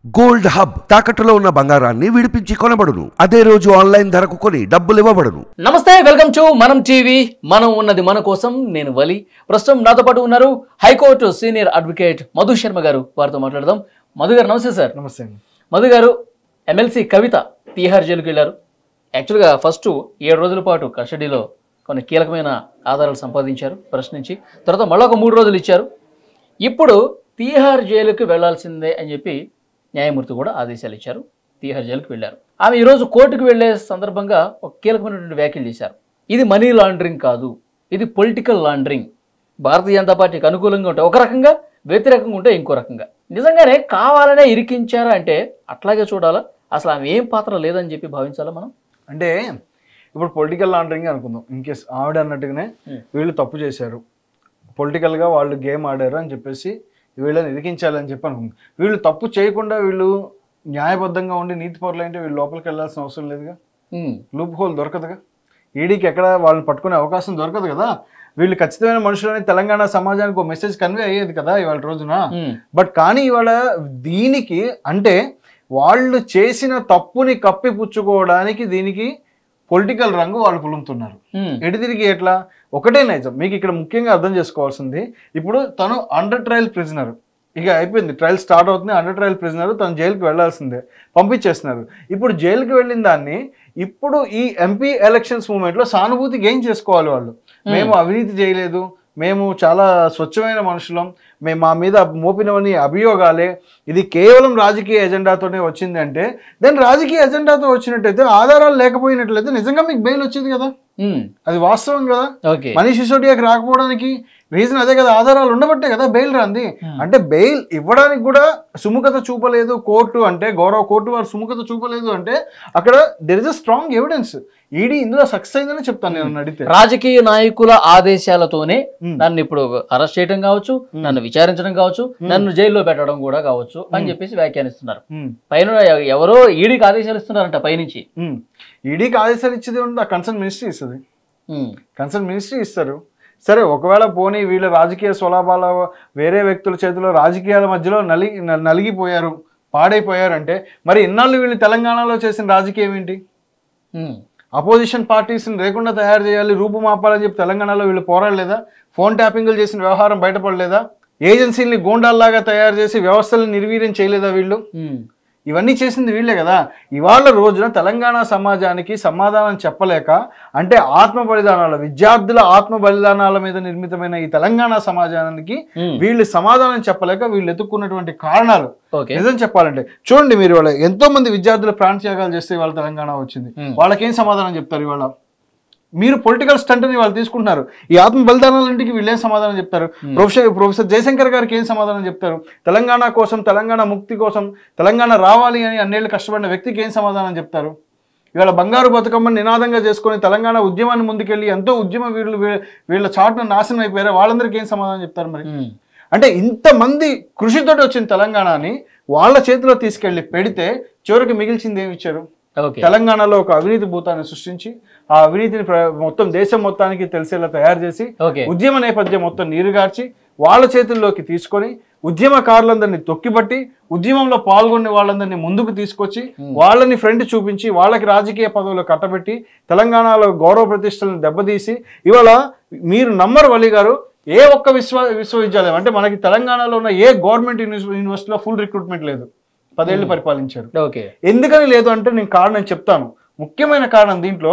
Gold hub తాకట్టులో ఉన్న బంగారాన్ని విడిపించి కొనబడును అదే రోజు ఆన్లైన్ ధరకు కొని డబ్బులు ఇవ్వబడును నమస్తే వెల్కమ్ టు మనం టీవీ మనం ఉన్నది మన కోసం నేను వలి ప్రస్తుతం నాతో పాటు ఉన్నారు high court senior advocate Madhu Sharma గారు వారితో మాట్లాడదాం మధు గారు నమస్తే సార్ నమస్తే అండి మధు గారు ఎమ్మెల్సీ కవిత తీహార్ జైలుకి వెళ్ళారు యాక్చువల్గా ఫస్ట్ ఏడు రోజుల పాటు కస్టడీలో కొన్ని కీలకమైన ఆధారాలు సంపాదించారు ప్రశ్నించి తర్వాత మళ్ళీ ఒక మూడు రోజులు ఇచ్చారు ఇప్పుడు తీహార్ జైలుకి వెళ్లాల్సిందే అని చెప్పి న్యాయమూర్తి కూడా ఆదేశాలు ఇచ్చారు తీహార్ జైలుకి వెళ్ళారు ఆమె ఈరోజు కోర్టుకు వెళ్లే సందర్భంగా ఒక కీలకమైనటువంటి వ్యాఖ్యలు చేశారు ఇది మనీ లాండరింగ్ కాదు ఇది పొలిటికల్ లాండరింగ్ భారతీయ జనతా పార్టీకి అనుకూలంగా ఉంటే ఒక రకంగా వ్యతిరేకంగా ఉంటే ఇంకో రకంగా నిజంగానే కావాలనే ఇరికించారా అంటే అట్లాగే చూడాలా అసలు ఆమె ఏం పాత్ర లేదని చెప్పి భావించాలా మనం అంటే ఇప్పుడు పొలిటికల్ లాండరింగ్ అనుకుందాం ఇన్ కేస్ ఆవిడ అన్నట్టుగానే Hmm. వీళ్ళు తప్పు చేశారు పొలిటికల్గా వాళ్ళు గేమ్ ఆడారు అని చెప్పేసి వీళ్ళని ఇరికించాలని చెప్పి అనుకుందాం వీళ్ళు తప్పు చేయకుండా వీళ్ళు న్యాయబద్ధంగా ఉండి నీతి పరులు అంటే వీళ్ళు లోపలికి వెళ్ళాల్సిన అవసరం లేదుగా ఉమ్, లూప్ హోల్ దొరకదుగా ఈడీకి ఎక్కడ వాళ్ళని పట్టుకునే అవకాశం దొరకదు కదా వీళ్ళు ఖచ్చితమైన మనుషులని తెలంగాణ సమాజానికి ఒక మెసేజ్ కన్వే అయ్యేది కదా ఇవాళ రోజున ఉమ్, బట్ కానీ ఇవాళ దీనికి అంటే వాళ్ళు చేసిన తప్పుని కప్పిపుచ్చుకోవడానికి దీనికి పొలిటికల్ రంగు వాళ్ళు పులుముతున్నారు ఉమ్, ఎటు తిరిగి ఎట్లా ఒకటే నైజం మీకు ఇక్కడ ముఖ్యంగా అర్థం చేసుకోవాల్సింది ఇప్పుడు తను అండర్ ట్రయల్ ప్రిజనర్ ఇక అయిపోయింది ట్రయల్ స్టార్ట్ అవుతుంది అండర్ ట్రయల్ ప్రిజనర్ తను జైలుకి వెళ్ళాల్సిందే పంపించేస్తున్నారు ఇప్పుడు జైలుకి వెళ్ళిన దాన్ని ఇప్పుడు ఈ ఎంపీ ఎలక్షన్స్ మూమెంట్లో సానుభూతి గెయిన్ చేసుకోవాలి వాళ్ళు మేము అవినీతి చేయలేదు మేము చాలా స్వచ్ఛమైన మనుషులం మేము మా మీద మోపినవని అభియోగాలే ఇది కేవలం రాజకీయ ఎజెండాతోనే వచ్చింది అంటే దెన్ రాజకీయ ఎజెండాతో వచ్చినట్టయితే ఆధారాలు లేకపోయినట్లయితే నిజంగా మీకు బెయిల్ వచ్చేది కదా ఉమ్, అది వాస్తవం కదా ఓకే మనీష్ సిసోడియాకి రాకపోవడానికి రీజన్ అదే కదా ఆధారాలు ఉండబట్టే కదా బెయిల్ రాంది అంటే బెయిల్ ఇవ్వడానికి కూడా సుముఖత చూపలేదు కోర్టు అంటే గౌరవ కోర్టు వారు సుముఖత చూపలేదు అంటే అక్కడ there is a strong evidence ED ఇందులో సక్సెస్ అయిందని చెప్తాను నేను అడిగితే రాజకీయ నాయకుల ఆదేశాలతోనే ఉమ్. నన్ను ఇప్పుడు అరెస్ట్ చేయడం కావచ్చు నన్ను విచారించడం కావచ్చు నన్ను జైల్లో పెట్టడం కూడా కావచ్చు అని చెప్పేసి వ్యాఖ్యానిస్తున్నారు ఉమ్, పైన ఎవ- ఎవరో ఈడికి ఆదేశాలు ఇస్తున్నారంట పైనుంచి ఉమ్. ఈడీకి ఆదేశాలు ఇచ్చేది ఉంది ఆ కన్సర్న్ మినిస్ట్రీ ఇస్తుంది ఉమ్, కన్సర్న్ మినిస్ట్రీ ఇస్తారు సరే ఒకవేళ పోనీ వీళ్ళ రాజకీయ స్వలాభాల వేరే వ్యక్తుల చేతిలో రాజకీయాల మధ్యలో నలి న- నలిగిపోయారు పాడైపోయారు అంటే మరి ఇన్నాళ్ళు వీళ్ళు తెలంగాణలో చేసిన రాజకీయం ఏంటి ఉమ్, అపోజిషన్ పార్టీస్ని లేకుండా తయారు చేయాలి రూపుమాపాలని చెప్పి తెలంగాణలో వీళ్ళు పోరాడలేదా ఫోన్ ట్యాపింగ్లు చేసిన వ్యవహారం బయటపడలేదా ఏజెన్సీల్ని గోండాల్లాగా తయారు చేసి వ్యవస్థలను నిర్వీర్యం చేయలేదా వీళ్ళు ఉమ్, ఇవన్నీ చేసింది వీళ్ళే కదా ఇవాళ రోజున తెలంగాణ సమాజానికి సమాధానం చెప్పలేక అంటే ఆత్మ బలిదానాల విద్యార్థుల ఆత్మ బలిదానాల మీద నిర్మితమైన ఈ తెలంగాణ సమాజానికి ఉమ్, వీళ్ళు సమాధానం చెప్పలేక వీళ్ళు ఎత్తుక్కున్నటువంటి కారణాలు ఓకే నిజం చెప్పాలంటే చూడండి మీరు ఇవాళ ఎంతో మంది విద్యార్థులు ప్రాణత్యాగాలు చేస్తే ఇవాళ తెలంగాణ వచ్చింది Hmm. వాళ్ళకేం సమాధానం చెప్తారు ఇవాళ మీరు పొలిటికల్ స్టంట్ ని వాళ్ళు తీసుకుంటున్నారు ఈ ఆత్మ బలిదానాలంటికి వీళ్ళేం సమాధానం చెప్తారు ప్రొఫెసర్ ప్రొఫెసర్ జయశంకర్ గారికి ఏం సమాధానం చెప్తారు తెలంగాణ కోసం తెలంగాణ ముక్తి కోసం తెలంగాణ రావాలి అని అన్నేళ్ళు కష్టపడిన వ్యక్తికి ఏం సమాధానం చెప్తారు ఇవాళ బంగారు బతుకమ్మని నినాదంగా చేసుకొని తెలంగాణ ఉద్యమాన్ని ముందుకెళ్ళి ఎంతో ఉద్యమ వీళ్ళు వీ- వీళ్ళ చాటున నాశనం అయిపోయారు వాళ్ళందరికీ ఏం సమాధానం చెప్తారు మరి ఉమ్, అంటే ఇంతమంది కృషితోటి వచ్చిన తెలంగాణని వాళ్ళ చేతిలో తీసుకెళ్లి పెడితే చివరికి మిగిల్చింది ఏమి ఇచ్చారు ఓకే తెలంగాణలో ఒక అవినీతి భూతాన్ని సృష్టించి ఆ అవినీతిని ప్ర- మొత్తం దేశం మొత్తానికి తెలిసేలా తయారు చేసి ఓకే ఉద్యమ నేపథ్యం మొత్తం నీరుగార్చి వాళ్ళ చేతుల్లోకి తీసుకొని ఉద్యమకారులందరినీ తొక్కిపట్టి ఉద్యమంలో పాల్గొనే వాళ్ళందరినీ ముందుకు తీసుకొచ్చి వాళ్ళని ఫ్రంట్ చూపించి వాళ్ళకి రాజకీయ పదవులు కట్టబెట్టి తెలంగాణలో గౌరవ ప్రతిష్టలను దెబ్బతీసి ఇవాళ మీరు నమ్మరు వలి గారు ఏ ఒక్క విశ్వ విశ్వవిద్యాలయం అంటే మనకి తెలంగాణలో ఉన్న ఏ గవర్నమెంట్ యూనివర్సి- యూనివర్సిటీలో ఫుల్ రిక్రూట్మెంట్ లేదు పదేళ్ళు పరిపాలించారు ఓకే ఎందుకని లేదు అంటే నేను కారణం చెప్తాను ముఖ్యమైన కారణం దీంట్లో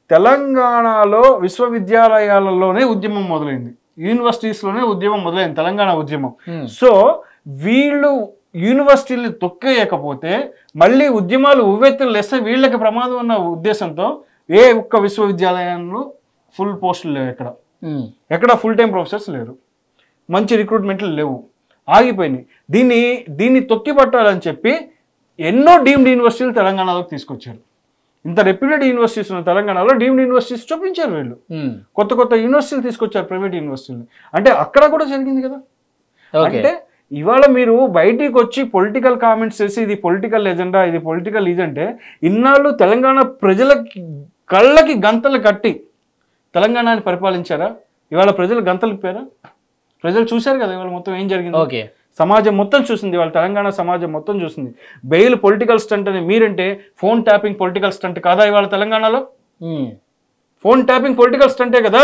తెలంగాణలో విశ్వవిద్యాలయాలలోనే ఉద్యమం మొదలైంది యూనివర్సిటీస్లోనే ఉద్యమం మొదలైంది తెలంగాణ ఉద్యమం ఉమ్, సో వీళ్ళు యూనివర్సిటీలు తొక్కేయకపోతే మళ్ళీ ఉద్యమాలు ఉవ్వెత్తులు లేస్తే వీళ్ళకి ప్రమాదం ఉన్న ఉద్దేశంతో ఏ ఒక్క విశ్వవిద్యాలయంలో ఫుల్ పోస్టులు లేవు ఎక్కడ ఉమ్, ఎక్కడ ఫుల్ టైం ప్రొఫెసర్స్ లేరు మంచి రిక్రూట్మెంట్లు లేవు ఆగిపోయినాయి దీన్ని దీన్ని తొక్కి పట్టాలని చెప్పి ఎన్నో డీమ్డ్ యూనివర్సిటీలు తెలంగాణలోకి తీసుకొచ్చారు ఇంత రెప్యూటెడ్ యూనివర్సిటీస్ ఉన్న తెలంగాణలో డీమ్డ్ యూనివర్సిటీస్ చూపించారు వీళ్ళు ఉమ్, కొత్త కొత్త యూనివర్సిటీలు తీసుకొచ్చారు ప్రైవేట్ యూనివర్సిటీలు అంటే అక్కడ కూడా జరిగింది కదా ఓకే అంటే ఇవాళ మీరు బయటికి వచ్చి పొలిటికల్ కామెంట్స్ చేసి ఇది పొలిటికల్ ఎజెండా ఇది పొలిటికల్ ఇది అంటే ఇన్నాళ్ళు తెలంగాణ ప్రజలకి కళ్ళకి గంతలు కట్టి తెలంగాణని పరిపాలించారా ఇవాళ ప్రజలు గంతలు ఇప్పారా ప్రజలు చూశారు కదా ఇవాళ మొత్తం ఏం జరిగింది ఓకే సమాజం మొత్తం చూసింది వాళ్ళ తెలంగాణ సమాజం మొత్తం చూసింది బెయిల్ పొలిటికల్ స్టంట్ అని మీరంటే ఫోన్ ట్యాపింగ్ పొలిటికల్ స్టంట్ కాదా ఇవాళ తెలంగాణలో ఉమ్. ఫోన్ ట్యాపింగ్ పొలిటికల్ స్టంటే కదా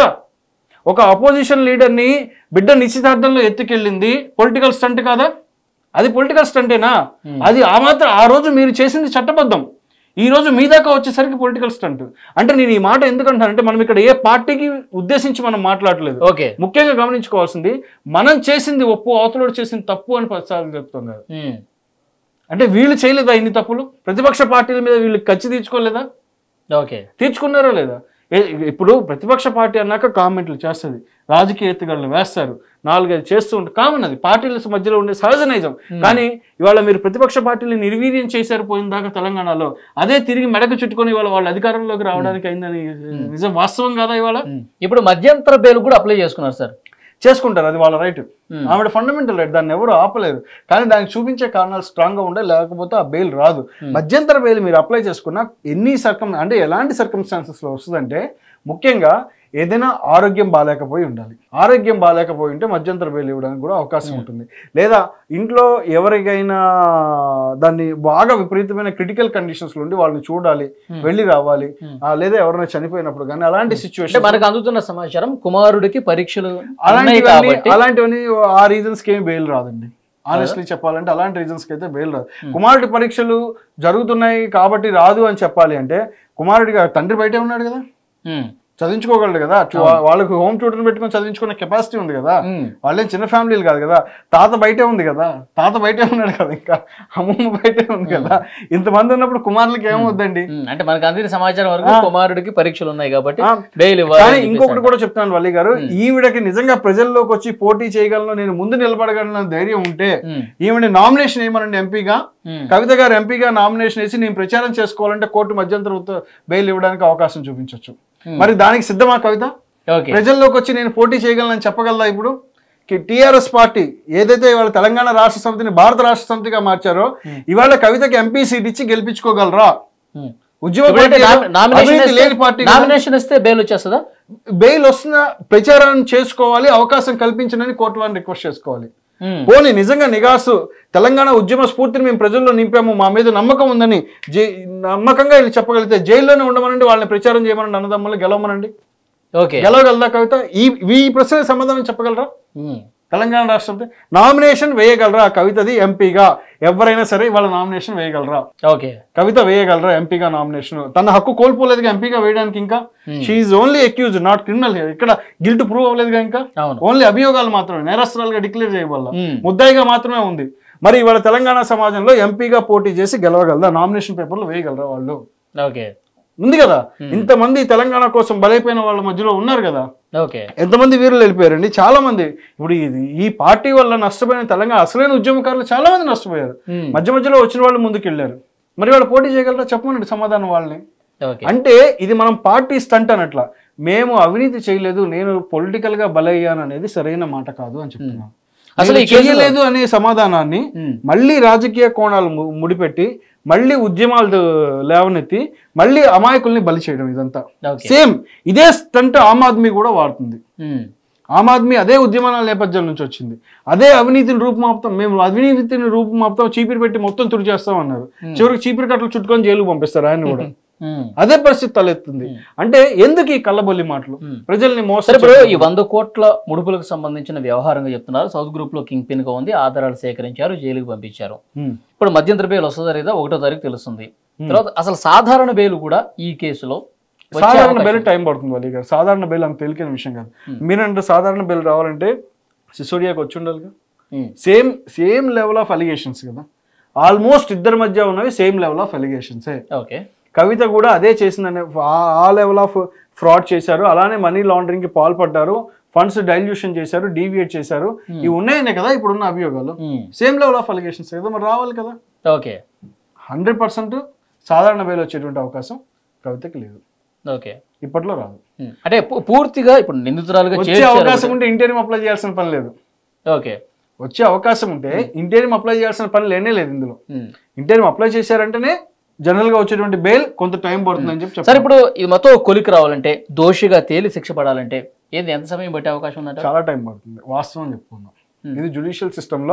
ఒక అపోజిషన్ లీడర్ని బిడ్డ నిశ్చితార్థంలో ఎత్తుకెళ్ళింది పొలిటికల్ స్టంట్ కాదా అది పొలిటికల్ స్టంటేనా అది ఆ మాత్రం ఆ రోజు మీరు చేసింది చట్టబద్ధం ఈ రోజు మీ దాకా వచ్చేసరికి పొలిటికల్ స్టంట్ అంటే నేను ఈ మాట ఎందుకంటానంటే మనం ఇక్కడ ఏ పార్టీకి ఉద్దేశించి మనం మాట్లాడలేదు ఓకే ముఖ్యంగా గమనించుకోవాల్సింది మనం చేసింది ఒప్పు అవతలోడు చేసింది తప్పు అని పదిసార్లు చెప్తాం కదా ఉమ్. అంటే వీళ్ళు చేయలేదా ఇన్ని తప్పులు ప్రతిపక్ష పార్టీల మీద వీళ్ళు ఖర్చు తీర్చుకోలేదా ఓకే తీర్చుకున్నారో లేదా ఏ- ఇప్పుడు ప్రతిపక్ష పార్టీ అన్నాక కామెంట్లు చేస్తుంది రాజకీయ ఎత్తుగడలు వేస్తారు నాలుగైదు చేస్తూ ఉంటారు కామన్ అది పార్టీల మధ్యలో ఉండే సహజ నైజం కానీ ఇవాళ మీరు ప్రతిపక్ష పార్టీలు నిర్వీర్యం చేశారు పోయిన దాకా తెలంగాణలో అదే తిరిగి మెడకు చుట్టుకొని ఇవాళ వాళ్ళ అధికారంలోకి రావడానికి అయిందని నిజం వాస్తవం కాదా ఇవాళ ఉమ్. ఇప్పుడు మధ్యంతర బెయిల్ కూడా అప్లై చేసుకున్నారు సార్ చేసుకుంటారు అది వాళ్ళ రైట్ Hmm. ఆవిడ ఫండమెంటల్ రైట్ దాన్ని ఎవరు ఆపలేరు కానీ దానికి చూపించే కారణాలు స్ట్రాంగ్ గా ఉండే లేకపోతే ఆ బెయిల్ రాదు మధ్యంతర బెయిల్ మీరు అప్లై చేసుకున్న ఎన్ని సర్కమ్ అంటే ఎలాంటి సర్కమ్స్టాన్సెస్ లో వస్తుందంటే ముఖ్యంగా ఏదైనా ఆరోగ్యం బాగాలేకపోయి ఉండాలి ఆరోగ్యం బాగాలేకపోయి ఉంటే మధ్యంతర బెయిల్ ఇవ్వడానికి కూడా అవకాశం ఉంటుంది లేదా ఇంట్లో ఎవరికైనా దాన్ని బాగా విపరీతమైన క్రిటికల్ కండిషన్స్ లో ఉండి వాళ్ళని చూడాలి వెళ్ళి రావాలి ఆ, లేదా ఎవరైనా చనిపోయినప్పుడు కానీ అలాంటి అంటే సిచ్యువేషన్ మనకు అందుతున్న సమాచారం కుమారుడికి పరీక్షలు ఉన్నాయి అలాంటివన్నీ కాబట్టి అలాంటివన్నీ ఆ రీజన్స్ కి ఏమి బెయిల్ రాదండి ఆనెస్ట్లీ చెప్పాలంటే అలాంటి రీజన్స్ కి అయితే బెయిల్ రాదు కుమారుడి పరీక్షలు జరుగుతున్నాయి కాబట్టి రాదు అని చెప్పాలి అంటే కుమారుడిగా తండ్రి బయటే ఉన్నాడు కదా ఉమ్. చదివించుకోగలడు కదా చు- వాళ్ళకి హోమ్ ట్యూటర్ పెట్టుకొని చదివించుకునే కెపాసిటీ ఉంది కదా ఉమ్. వాళ్ళేం చిన్న ఫ్యామిలీలు కాదు కదా తాత బయటే ఉంది కదా తాత బయటే ఉన్నాడు కదా ఇంకా అమ్మమ్మ బయటే ఉంది కదా ఇంతమంది ఉన్నప్పుడు కుమారులకి ఏమవుద్దండి ఉమ్. అంటే మనకు అందిన సమాచారం వరకు కుమారుడికి పరీక్షలు ఉన్నాయి కాబట్టి ఆ. బెయిల్ ఇవ్వాలి కానీ అని చెప్పేసి ఇంకొకటి కూడా చెప్తాను వల్లి గారు ఈవిడకి నిజంగా ప్రజల్లోకి వచ్చి పోటీ చేయగలను నేను ముందు నిలబడగలను ధైర్యం ఉంటే ఉమ్. ఈవిడ నామినేషన్ ఏమనండి ఎంపీగా ఉమ్. కవిత గారు ఎంపీగా నామినేషన్ వేసి నేను ప్రచారం చేసుకోవాలంటే కోర్టు మధ్యంతర ఉత్త- బెయిల్ ఇవ్వడానికి అవకాశం చూపించవచ్చు మరి దానికి సిద్ధమా కవిత ఓకే ప్రజల్లోకి వచ్చి నేను పోటీ చేయగలనని చెప్పగలదా ఇప్పుడు టిఆర్ఎస్ పార్టీ ఏదైతే ఇవాళ తెలంగాణ రాష్ట్ర సమితిని భారత రాష్ట్ర సమితిగా మార్చారో ఇవాళ కవితకి ఎంపీ సీట్ ఇచ్చి గెలిపించుకోగలరా ఉమ్. ఉద్యమ ఇప్పుడైతే పార్టీలో నామి- నామినేషన్ అవినీతి లేని ఇస్తే- పార్టీ నామినేషన్ ఇస్తే బెయిల్ వచ్చేస్తుందా బెయిల్ వస్తున్న ప్రచారం చేసుకోవాలి అవకాశం కల్పించనని కోర్టు వారిని రిక్వెస్ట్ చేసుకోవాలి ఉమ్. పోనీ నిజంగా నిగాసు తెలంగాణ ఉద్యమ స్ఫూర్తిని మేము ప్రజల్లో నింపాము మా మీద నమ్మకం ఉందని జై నమ్మకంగా వీళ్ళు చెప్పగలిగితే జైల్లోనే ఉండమనండి వాళ్ళని ప్రచారం చేయమనండి అన్నదమ్ములు గెలవమనండి ఓకే గెలవగలదా కవిత ఈ ఈ ప్రశ్న సమాధానం చెప్పగలరా ఉమ్. తెలంగాణ రాష్ట్రంతో నామినేషన్ వేయగలరా కవితది ఎంపీగా ఎవరైనా సరే వాళ్ళ నామినేషన్ వేయగలరా ఓకే కవిత వేయగలరా ఎంపీగా నామినేషన్ తన హక్కు కోల్పోలేదుగా ఎంపీగా వేయడానికి ఇంకా she only accuse not criminal ఇక్కడ గిల్ట్ ప్రూవ్ అవ్వలేదుగా ఇంకా అవును ఓన్లీ అభియోగాలు మాత్రమే నేరస్తురాలుగా డిక్లేర్ చేయబల్ల ఉమ్. ముద్దాయిగా మాత్రమే ఉంది మరి ఇవాళ తెలంగాణ సమాజంలో ఎంపీగా పోటీ చేసి గెలవగలరా నామినేషన్ పేపర్లు వేయగలరా వాళ్ళు ఓకే ఉంది కదా ఇంతమంది తెలంగాణ కోసం బలైపోయిన వాళ్ళ మధ్యలో ఉన్నారు కదా ఓకే ఎంతమంది వీరులు వెళ్ళిపోయారండి చాలా మంది ఇప్పుడు ఇది ఈ పార్టీ వల్ల నష్టపోయిన తెలంగాణ అసలైన ఉద్యమకారులు చాలా మంది నష్టపోయారు ఉమ్. మధ్య మధ్యలో వచ్చిన వాళ్ళు ముందుకు వెళ్ళారు మరి వాళ్ళు పోటీ చేయగలరా చెప్పమనండి సమాధానం వాళ్ళని ఓకే అంటే ఇది మనం పార్టీ స్టంట్ అనట్లా మేము అవినీతి చేయలేదు నేను పొలిటికల్ గా బలయ్యాను అనేది సరైన మాట కాదు అని చెప్తున్నాను అసలు అసలు ఈ కేసులో- చేయలేదు అనే సమాధానాన్ని ఉమ్. మళ్ళీ రాజకీయ కోణాలు ము- ముడిపెట్టి మళ్ళీ ఉద్యమాలు లేవనెత్తి మళ్ళీ అమాయకుల్ని బలి చేయడం ఇదంతా ఓకే సేమ్ ఇదే స్టంట్ ఆమ్ ఆద్మీ కూడా వాడుతుంది ఉమ్. ఆమ్ ఆద్మీ అదే ఉద్యమాల నేపథ్యం నుంచి వచ్చింది అదే అవినీతిని రూపుమాపుతాం మేము అవినీతిని రూపుమాపుతాం చీపిరి పెట్టి మొత్తం తుడి చేస్తాం అన్నారు చివరికి చీపిరి కట్టలు చుట్టుకొని జైలు పంపిస్తారు ఆయన కూడా ఉమ్. అదే పరిస్థితి తలెత్తుంది అంటే ఎందుకు ఈ కళ్ళబొల్లి మాటలు ప్రజల్ని మోసం సరే ఇప్పుడు చేయడం? ఈ వంద కోట్ల ముడుపులకు సంబంధించిన వ్యవహారంగా చెప్తున్నారు సౌత్ గ్రూప్ లో కింగ్ పిన్ గా ఉంది ఆధారాలు సేకరించారు జైలుకు పంపించారు ఉమ్. ఇప్పుడు మధ్యంతర బెయిల్ వస్తుందా లేదా ఒకటో తారీఖు తెలుస్తుంది తర్వాత అసలు సాధారణ బెయిల్ కూడా ఈ కేసులో వచ్చే సాధారణ అవకాశం బెయిల్ టైం పడుతుంది వాళ్ళ గారు సాధారణ బెయిల్ అంత తేలికైన విషయం కాదు మీరంటే సాధారణ బెయిల్ రావాలంటే సిసోడియాకి వచ్చి ఉండాలిగా um. Same same level of allegations కదా ఆల్మోస్ట్ ఇద్దరి మధ్య ఉన్నవి సేమ్ లెవెల్ ఆఫ్ అలిగేషన్సే ఓకే కవిత కూడా అదే చేసిందనే ఆ- ఆ లెవెల్ ఆఫ్ ఫ్రాడ్ చేశారు అలానే మనీ లాండరింగ్ కి పాల్పడ్డారు ఫండ్స్ డైల్యూషన్ చేశారు డీవియేట్ చేశారు ఇవి ఉన్నాయనే కదా ఇప్పుడున్న అభియోగాలు um. Same level of allegations కదా మరి రావాలి కదా ఓకే హండ్రెడ్ పర్సెంట్ సాధారణ బెయిల్ వచ్చేటువంటి అవకాశం కవితకి లేదు ఓకే ఇప్పట్లో రాదు ఉమ్. అంటే పూ- పూర్తిగా ఇప్పుడు నిందితురాలుగా వచ్చే చేర్చారు అవకాశం ఉంటే ఇంటర్వ్యూ అప్లై చేయాల్సిన పని లేదు ఓకే వచ్చే అవకాశం ఉంటే ఇంటర్వ్యూ అప్లై చేయాల్సిన పని లేనే లేదు ఇందులో ఉమ్. ఇంటర్వ్యూ అప్లై చేశారంటేనే జనరల్ గా వచ్చేటువంటి బెయిల్ కొంత టైం పడుతుందని చెప్పి సరే చెప్పారు ఇప్పుడు ఇది మొత్తం కొలికి రావాలంటే దోషిగా తేలి శిక్ష పడాలంటే ఏంది ఎంత సమయం పట్టే అవకాశం ఉందంట చాలా టైం పడుతుంది వాస్తవం చెప్పుకుందాం ఇది జుడిషియల్ సిస్టమ్ లో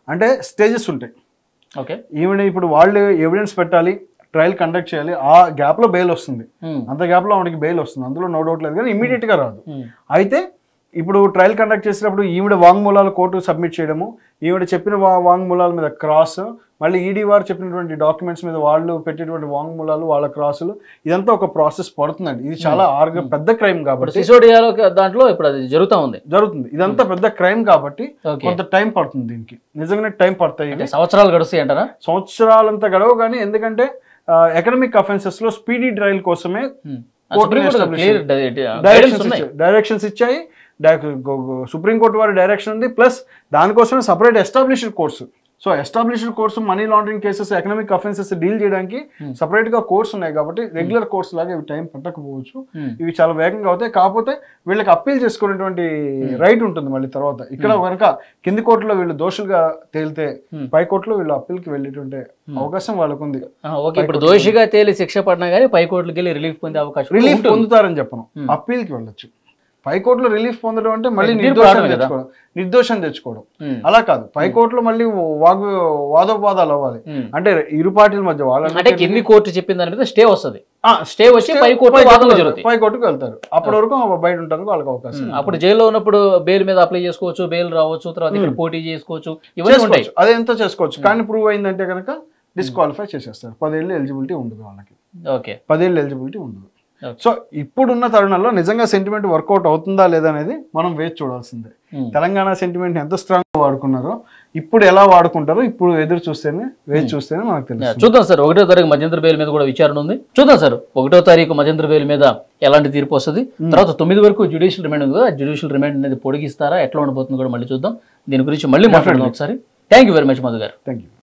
అంటే స్టేజెస్ ఉంటాయి ఓకే ఈవెన్ ఇప్పుడు వాళ్ళు ఎవిడెన్స్ పెట్టాలి ట్రయల్ కండక్ట్ చేయాలి ఆ గ్యాప్లో బెయిల్ వస్తుంది Hmm. అంత గ్యాప్లో ఆవిడకి బెయిల్ వస్తుంది అందులో నో డౌట్ లేదు కానీ ఇమీడియట్గా రాదు Hmm. అయితే ఇప్పుడు ట్రయల్ కండక్ట్ చేసినప్పుడు ఈవిడ వాంగ్మూలాలు కోర్టు సబ్మిట్ చేయడము ఈవిడ చెప్పిన వా వాంగ్మూలాల మీద క్రాస్ మళ్ళీ ఈడీ వారు చెప్పినటువంటి డాక్యుమెంట్స్ మీద వాళ్ళు పెట్టేటువంటి వాంగ్మూలాలు వాళ్ళ క్రాసులు ఇదంతా ఒక ప్రాసెస్ పడుతుందండి ఇది చాలా ఆర్గ పెద్ద క్రైమ్ ఇప్పుడు కాబట్టి సిసోడియాలో దాంట్లో ఇప్పుడు అది జరుగుతూ ఉంది జరుగుతుంది ఇదంతా పెద్ద క్రైమ్ కాబట్టి ఓకే కొంత టైం పడుతుంది దీనికి నిజంగానే టైం పడతాయి ఇవి. అంటే సంవత్సరాలు గడుస్తాయి అంటారా సంవత్సరాలంతా గడవు కానీ ఎందుకంటే ఎకనమిక్ అఫెన్సెస్ లో స్పీడీ ట్రయల్ కోసమే కోర్టుని establish డైరెక్షన్స్ ఇచ్చాయి డైరెక్షన్స్ ఇచ్చాయి సుప్రీంకోర్టు వారి డైరెక్షన్ ఉంది ప్లస్ దానికోసమే separate established courts so established courts money laundering cases economic offences deal చేయడానికి సపరేట్ గా కోర్స్ ఉన్నాయి కాబట్టి రెగ్యులర్ కోర్స్ లాగా ఇవి టైం పట్టకపోవచ్చు ఇవి చాలా వేగంగా అవుతాయి కాకపోతే వీళ్ళకి అప్పీల్ చేసుకునేటువంటి రైట్ ఉంటుంది మళ్ళీ తర్వాత ఇక్కడ కనుక కింది కోర్టులో వీళ్ళు దోషులుగా తేలితే Hmm. పై కోర్టులో వీళ్ళు అప్పీల్కి వెళ్ళేటువంటి అవకాశం వాళ్ళకు ఉంది ఓకే ఇప్పుడు దోషిగా తేలి శిక్ష పడినా కానీ పై కోర్టుకి వెళ్ళి రిలీఫ్ పొందే అవకాశం రిలీఫ్ ఉంటుంది. పొందుతారని చెప్పను Hmm. అప్పీల్కి వెళ్ళొచ్చు పై కోర్టులో రిలీఫ్ పొందడం అంటే మళ్ళీ తీర్పు నిర్దోషం రావడమే కదా. తెచ్చుకోవడం నిర్దోషం తెచ్చుకోవడం Hmm. అలా కాదు పై కోర్టులో మళ్ళీ వాగ్ వాదోపవాదాలు అవ్వాలి Hmm. అంటే ఇరు పార్టీల మధ్య వాళ్ళ అంటే కింది కోర్టు చెప్పిన దాని మీద స్టే వస్తుంది ఆ, స్టే వచ్చి పై కోర్టు పై వాదనలు కోర్టుకు జరుగుతాయి పై కోర్టుకు వెళ్తారు అప్పటి వరకు బయట ఉంటారు వాళ్ళకి అవకాశం అప్పుడు జైల్లో ఉన్నప్పుడు బెయిల్ మీద అప్లై చేసుకోవచ్చు బెయిల్ రావచ్చు తర్వాత ఇక్కడ పోటీ చేసుకోవచ్చు ఇవన్నీ ఉంటాయి చేసుకోవచ్చు అదే ఎంత చేసుకోవచ్చు కానీ ప్రూవ్ అయిందంటే కనుక డిస్క్వాలిఫై చేసేస్తారు పదేళ్ళు ఎలిజిబిలిటీ ఉండదు వాళ్ళకి ఓకే పదేళ్ళు ఎలిజిబిలిటీ ఉండదు Okay. సో ఇప్పుడున్న తరుణంలో నిజంగా సెంటిమెంట్ వర్కౌట్ అవుతుందా లేదా అనేది మనం వేచి చూడాల్సిందే Hmm. తెలంగాణ సెంటిమెంట్ ఎంత స్ట్రాంగ్ వాడుకున్నారో ఇప్పుడు ఎలా వాడుకుంటారో ఇప్పుడు ఎదురు చూస్తేనే వేచి చూస్తేనే మనకు తెలుసు చూద్దాం సార్ ఒకటో తారీఖు మధ్యంతర బెయిల్ మీద కూడా విచారణ ఉంది చూద్దాం సార్ ఒకటో తారీఖు మధ్యంతర బెయిల్ మీద ఎలాంటి తీర్పు వస్తుంది తర్వాత తొమ్మిది వరకు జ్యుడిషియల్ రిమాండ్ ఉంది కదా జ్యుడిషియల్ రిమాండ్ అనేది పొడిగిస్తారా ఎట్లా ఉండబోతుంది కూడా మళ్ళీ చూద్దాం దీని గురించి మళ్ళీ మాట్లాడదాం ఒకసారి thank you very much Madhu గారు థ్యాంక్ యూ